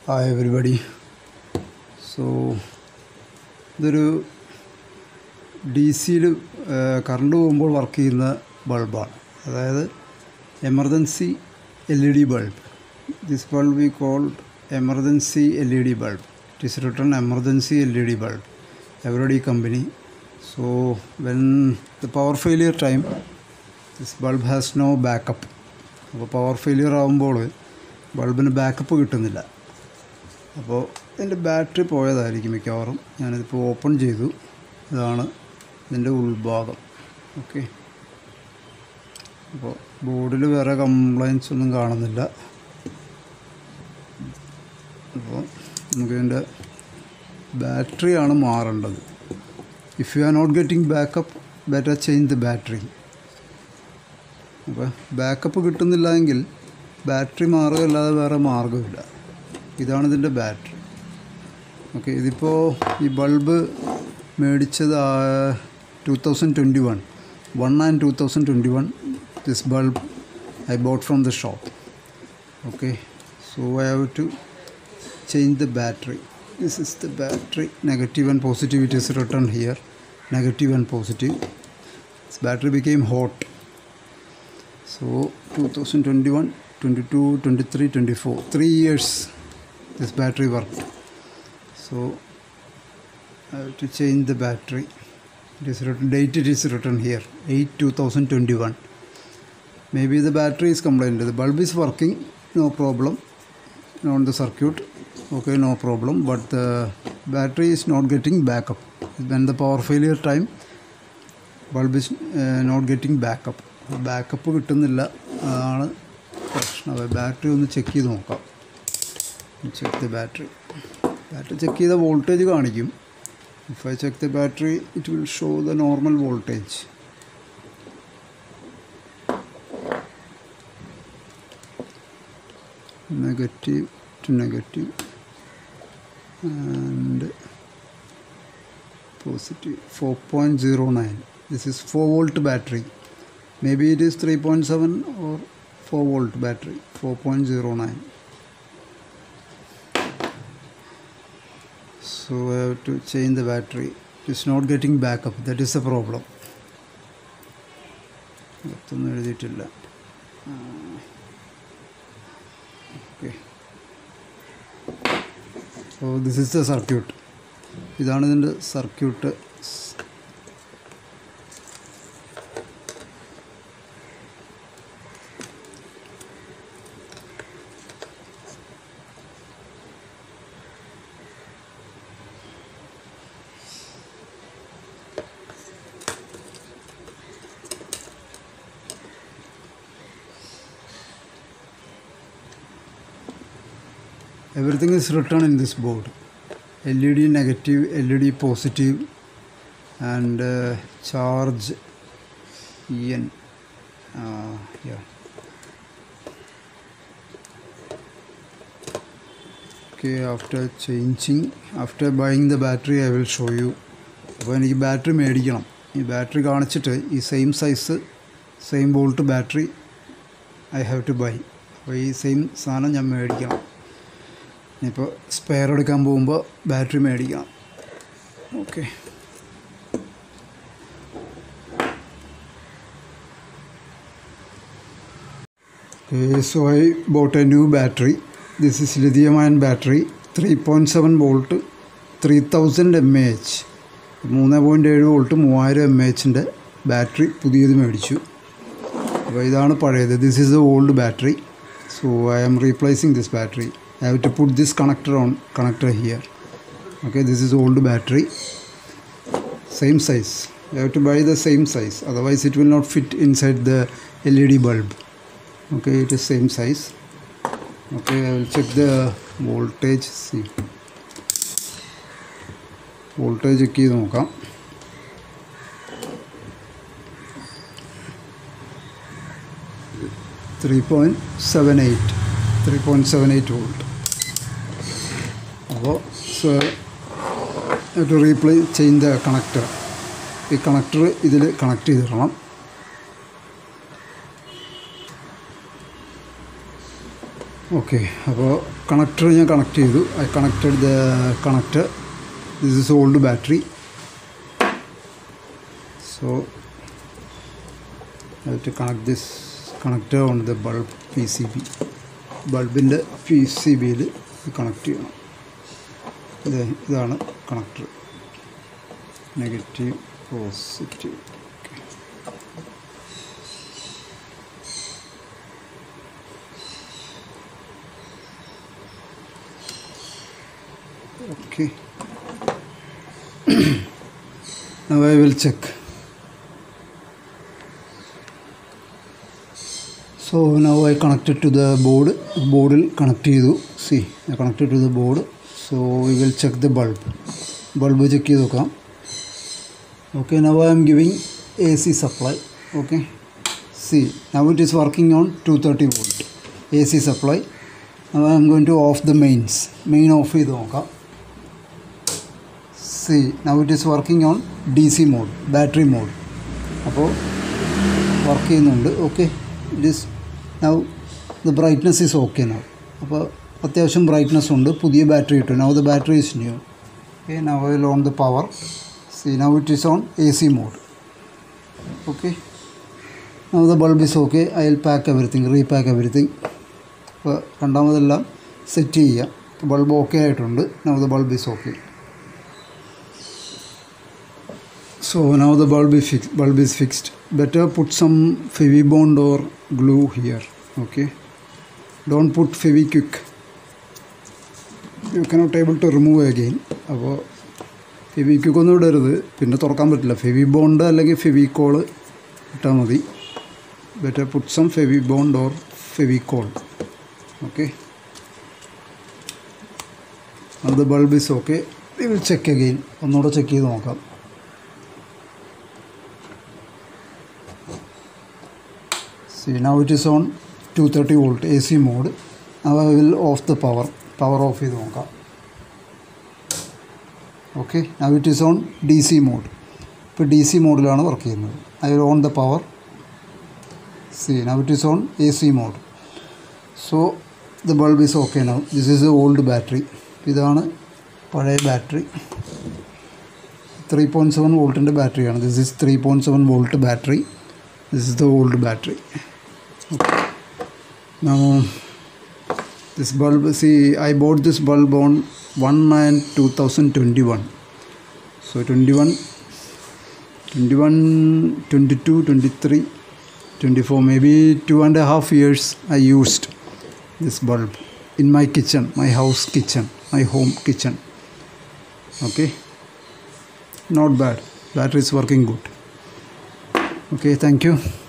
Hi everybody so ഇതൊരു D സിയിൽ current പോകുമ്പോൾ വർക്ക് ചെയ്യുന്ന ബൾബാണ് അതായത് emergency L E D bulb this bulb we called emergency L E D bulb it is return emergency L E D bulb Eveready company so when the power failure time this bulb has no backup അപ്പോൾ power failure ആകുമ്പോൾ ബൾബിന് backup കിട്ടുന്നില്ല അപ്പോൾ ഇതിൻ്റെ battery പോയതായിരിക്കും മിക്കവാറും ഞാനിതിപ്പോൾ open ചെയ്തു ഇതാണ് ഇതിൻ്റെ ഉൾഭാഗം ഓക്കെ അപ്പോൾ ബോർഡിൽ വേറെ കംപ്ലൈൻസ് ഒന്നും കാണുന്നില്ല അപ്പോൾ നമുക്കിതിൻ്റെ ബാറ്ററിയാണ് മാറേണ്ടത് if you are not getting backup better change the battery അപ്പോൾ ബാക്കപ്പ് കിട്ടുന്നില്ല എങ്കിൽ ബാറ്ററി മാറുകയല്ലാതെ വേറെ മാർഗ്ഗമില്ല ഇതാണ് ഇതിൻ്റെ ബാറ്ററി ഓക്കെ ഇതിപ്പോൾ ഈ ബൾബ് മേടിച്ചത് two thousand twenty one one and two thousand twenty one this bulb I bought from the shop okay so I have to change the battery this is the battery negative and positive it is return here negative and positive this battery became hot So 2021, 22, 23, 24, three years this battery worked. So I have to change the battery. It is written, date it is written here, 8 2021. Maybe the battery is complained. The bulb is working, no problem on the circuit. Okay, no problem. But the battery is not getting backup. When the power failure time, bulb is uh, not getting backup. Backup കിട്ടുന്നില്ല അതാണ് പ്രശ്നം അപ്പോൾ battery ഒന്ന് check ചെയ്ത് നോക്കാം check the battery battery check ചെയ്ത voltage കാണിക്കും if I check the battery it will show the normal voltage negative two negative and positive four point zero nine this is four volt battery maybe it is 3.7 or 4 volt battery 4.09 so I have to change the battery it's not getting backup that is the problem ഇതൊന്നും എഴുതിയിട്ടില്ല okay so this is the circuit ഇതാണ് ഇതിൻ്റെ circuit everything is written in this board led negative led positive and uh, charge en uh, yeah okay after changing after buying the battery i will show you അപ്പോൾ എനിക്ക് battery മേടിക്കണം ഈ battery കാണിച്ചിട്ട് ഈ same size same volt battery I have to buy അപ്പോൾ ഈ same സാധനം ഞാൻ മേടിക്കണം ഇപ്പോൾ സ്പെയർ എടുക്കാൻ പോകുമ്പോൾ ബാറ്ററി മേടിക്കണം okay so I bought a new battery this is lithium ion battery three point seven volt three thousand M A H മൂന്ന് പോയിൻറ്റ് ഏഴ് വോൾട്ട് മൂവായിരം എം എ എച്ചിൻ്റെ ബാറ്ററി പുതിയത് മേടിച്ചു അപ്പോൾ ഇതാണ് പഴയത് this is a old battery so I am replacing this battery I have to put this connector on connector here okay this is old battery same size you have to buy the same size otherwise it will not fit inside the LED bulb okay it is same size okay I will check the voltage see voltage check ചെയ്ത് നോക്കാം three point seven eight three point seven eight volt അപ്പോൾ to replay change the connector ഈ connector ഇതിൽ connect ചെയ്തിടണം okay അപ്പോൾ connector ഞാൻ connect ചെയ്തു I connected the connector this is old battery so I to connect this connector on the bulb P C B ബൾബിൻ്റെ P C ബിയിൽ connect ചെയ്യണം ഇത് ഇതാണ് connector negative positive okay now I will check so now I connected to the board ബോർഡിൽ connect ചെയ്തു see connected to the board so we will check the bulb bulb check ചെയ്ത് നോക്കാം okay now I'm giving A C supply okay see now it is working on two thirty volt A C supply now I'm going to off the mains main off ചെയ്ത് നോക്കാം see now it is working on D C mode battery mode അപ്പോൾ work ചെയ്യുന്നുണ്ട് okay it is now the brightness is okay now അപ്പോൾ അത്യാവശ്യം brightness ഉണ്ട് പുതിയ battery കിട്ടും now the battery is new okay now will on the power see now it is on A C mode okay now the bulb is okay I will pack everything repack everything അപ്പോൾ രണ്ടാമതെല്ലാം set ചെയ്യുക bulb okay ആയിട്ടുണ്ട് now the bulb is okay So now the bulb is fixed. Bulb is fixed. Better put some Fevibond or glue here. Okay. Don't put Feviquick. You cannot able to remove again. അപ്പോൾ ഫെവിക്വിക്ക് ഒന്നും ഇടരുത് പിന്നെ തുറക്കാൻ പറ്റില്ല Fevi bond അല്ലെങ്കിൽ ഫെവിക്കോള് ഇട്ടാൽ മതി better put some Fevibond or Fevicol okay അത് bulb is okay we will check again ഒന്നുകൂടെ ചെക്ക് ചെയ്ത് നോക്കാം See now it is on 230 volt AC mode. Now I will off the power. Power off ചെയ്ത് നോക്കാം okay now it is on D C mode ഇപ്പോൾ D C മോഡിലാണ് work ചെയ്യുന്നത് I will on the power see now it is on A C mode so the bulb is okay now this is a old battery ഇതാണ് പഴയ battery three point seven വോൾട്ടിൻ്റെ ബാറ്ററിയാണ് this is three point seven volt battery this is the old battery okay. now this bulb see i bought this bulb on 1 9 2021 so 21 21 22 23 24 maybe two and a half years i used this bulb in my kitchen my house kitchen my home kitchen okay not bad battery is working good okay thank you